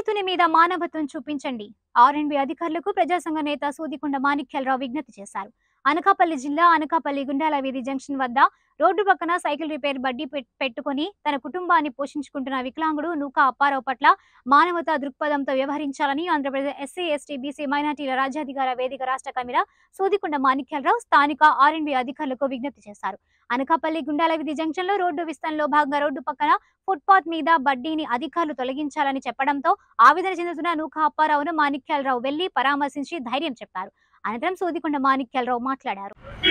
నిందితుని మీద మానవత్వం చూపించండి ఆర్ఎండ్బి అధికారులకు ప్రజాసంఘ నేత సూదికొండ మాణిక్యాలరావు విజ్ఞప్తి చేశారు అనకాపల్లి జిల్లా అనకాపల్లి గుండాల వీధి జంక్షన్ వద్ద రోడ్డు పక్కన సైకిల్ రిపేర్ బడ్డీ పెట్- పెట్టుకొని తన కుటుంబాన్ని పోషించుకుంటున్న వికలాంగుడు నూకా అప్పారావు పట్ల మానవతా దృక్పథంతో వ్యవహరించాలని ఆంధ్రప్రదేశ్ ఎస్సీ ఎస్టీ బీసీ మైనార్టీల రాజ్యాధికార వేదిక రాష్ట్ర కమిరా సూదికొండ మాణిక్యాలరావు స్థానిక ఆర్ఎండ్బి అధికారులకు విజ్ఞప్తి చేశారు అనకాపల్లి గుండాల వీధి జంక్షన్ లో రోడ్డు విస్తరణలో భాగంగా రోడ్డు పక్కన ఫుట్పాత్ మీద బడ్డీని అధికారులు తొలగించాలని చెప్పడంతో ఆవేదన చెందుతున్న నూక అప్పారావును మాణిక్యాలరావు వెళ్లి పరామర్శించి ధైర్యం చెప్పారు అనంతరం సూదికొండ మాణిక్యాలరావు మాట్లాడారు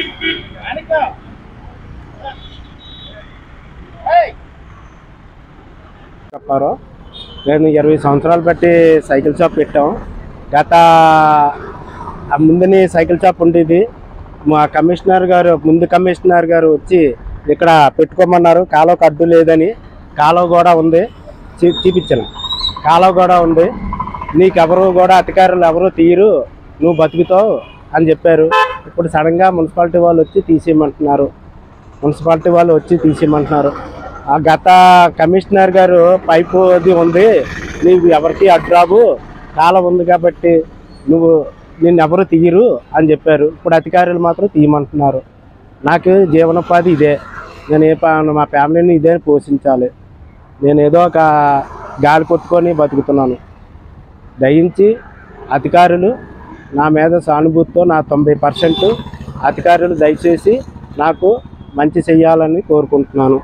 చెప్పారు నేను ఇరవై సంవత్సరాలు బట్టి సైకిల్ షాప్ పెట్టాం గత ఆ ముందుని సైకిల్ షాప్ ఉండేది మా కమిషనర్ గారు ముందు కమిషనర్ గారు వచ్చి ఇక్కడ పెట్టుకోమన్నారు కాలువకు అడ్డు లేదని కాలువ కూడా ఉంది చీ- చూపించాను కాలువ కూడా ఉంది నీకెవరు కూడా అధికారులు ఎవరు తీయరు నువ్వు బతుకుతావు అని చెప్పారు ఇప్పుడు సడన్గా మున్సిపాలిటీ వాళ్ళు వచ్చి తీసేయమంటున్నారు మున్సిపాలిటీ వాళ్ళు వచ్చి తీసేయమంటున్నారు ఆ గత కమిషనర్ గారు పైపు అది ఉంది నీవు ఎవరికి అడ్రాబు కాలం ఉంది కాబట్టి నువ్వు నిన్ను ఎవరు తీయరు అని చెప్పారు ఇప్పుడు అధికారులు మాత్రం తీయమంటున్నారు నాకు జీవనోపాధి ఇదే నేను ఏ ప- మా ఫ్యామిలీని ఇదే పోషించాలి నేను ఏదో ఒక గాలి కొట్టుకొని బతుకుతున్నాను దయించి అధికారులు నా మీద సానుభూతితో నా తొంభై పర్సెంట్ అధికారులు దయచేసి నాకు మంచి చెయ్యాలని కోరుకుంటున్నాను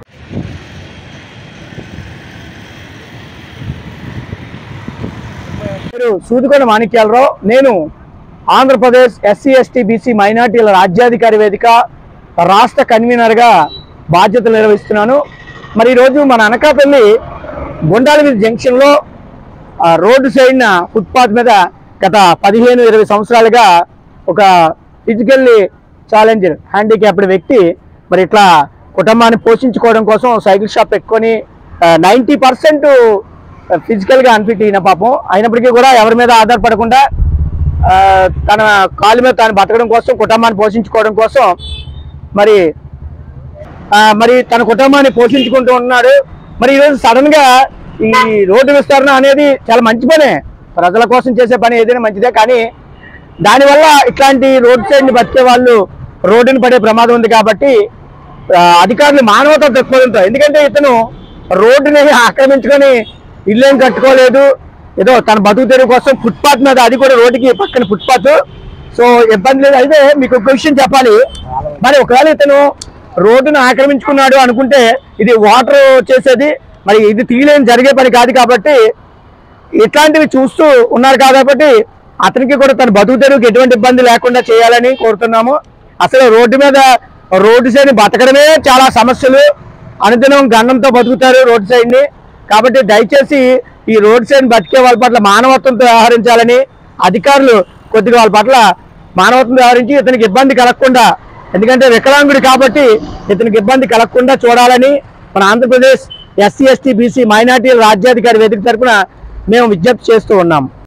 పేరు సూదికొండ మాణిక్యాలరావు నేను ఆంధ్రప్రదేశ్ ఎస్సీ ఎస్టీ బీసీ మైనార్టీల రాజ్యాధికారి వేదిక రాష్ట్ర కన్వీనర్గా బాధ్యతలు నిర్వహిస్తున్నాను మరి ఈరోజు మన అనకాపల్లి గుండాలవీధి జంక్షన్లో ఆ రోడ్డు సైడ్న ఫుట్పాత్ మీద గత పదిహేను ఇరవై సంవత్సరాలుగా ఒక ఫిజికల్లీ ఛాలెంజ్ హ్యాండిక్యాప్డ్ వ్యక్తి మరి ఇట్లా కుటుంబాన్ని పోషించుకోవడం కోసం సైకిల్ షాప్ పెట్టుకొని నైంటీ పర్సెంట్ ఫిజికల్గా అన్ఫిట్ అయిన పాపం అయినప్పటికీ కూడా ఎవరి మీద ఆధారపడకుండా ఆ, తన కాలు మీద తాను బతకడం కోసం కుటుంబాన్ని పోషించుకోవడం కోసం మరి ఆ, మరి తన కుటుంబాన్ని పోషించుకుంటూ ఉన్నాడు మరి ఈరోజు సడన్ గా ఈ రోడ్డు విస్తరణ అనేది చాలా మంచి పనే ప్రజల కోసం చేసే పని ఏదైనా మంచిదే కానీ దానివల్ల ఇట్లాంటి రోడ్ సైడ్ ని బతికే వాళ్ళు రోడ్డుని పడే ప్రమాదం ఉంది కాబట్టి ఆ, అధికారులు మానవత దృక్పథంతో ఎందుకంటే ఇతను రోడ్డుని ఆక్రమించుకొని ఇల్లేం కట్టుకోలేదు ఏదో తన బతుకు తెరువు కోసం ఫుట్పాత్ మీద అది కూడా రోడ్డుకి పక్కన ఫుట్పాత్ సో ఇబ్బంది లేదు అయితే మీకు ఒక విషయం చెప్పాలి మరి ఒకవేళ ఇతను రోడ్డును ఆక్రమించుకున్నాడు అనుకుంటే ఇది వాటర్ చేసేది మరి ఇది తీయలేని జరిగే పని కాదు కాబట్టి ఇట్లాంటివి చూస్తూ ఉన్నారు కాబట్టి అతనికి కూడా తన బతుకు తెరువుకి ఎటువంటి ఇబ్బంది లేకుండా చేయాలని కోరుతున్నాము అసలు రోడ్డు మీద రోడ్డు సైడ్ బతకడమే చాలా సమస్యలు అనుదినం గండంతో బతుకుతారు రోడ్డు సైడ్ ని కాబట్టి దయచేసి ఈ రోడ్ సైడ్ బతికే వాళ్ళ పట్ల మానవత్వంతో వ్యవహరించాలని అధికారులు కొద్దిగా వాళ్ళ పట్ల మానవత్వం వ్యవహరించి ఇతనికి ఇబ్బంది కలగకుండా ఎందుకంటే వికలాంగుడు కాబట్టి ఇతనికి ఇబ్బంది కలగకుండా చూడాలని మన ఆంధ్రప్రదేశ్ ఎస్సీ ఎస్టీ బీసీ మైనార్టీల రాజ్యాధికారి వేదిక తరపున మేము విజ్ఞప్తి చేస్తూ ఉన్నాం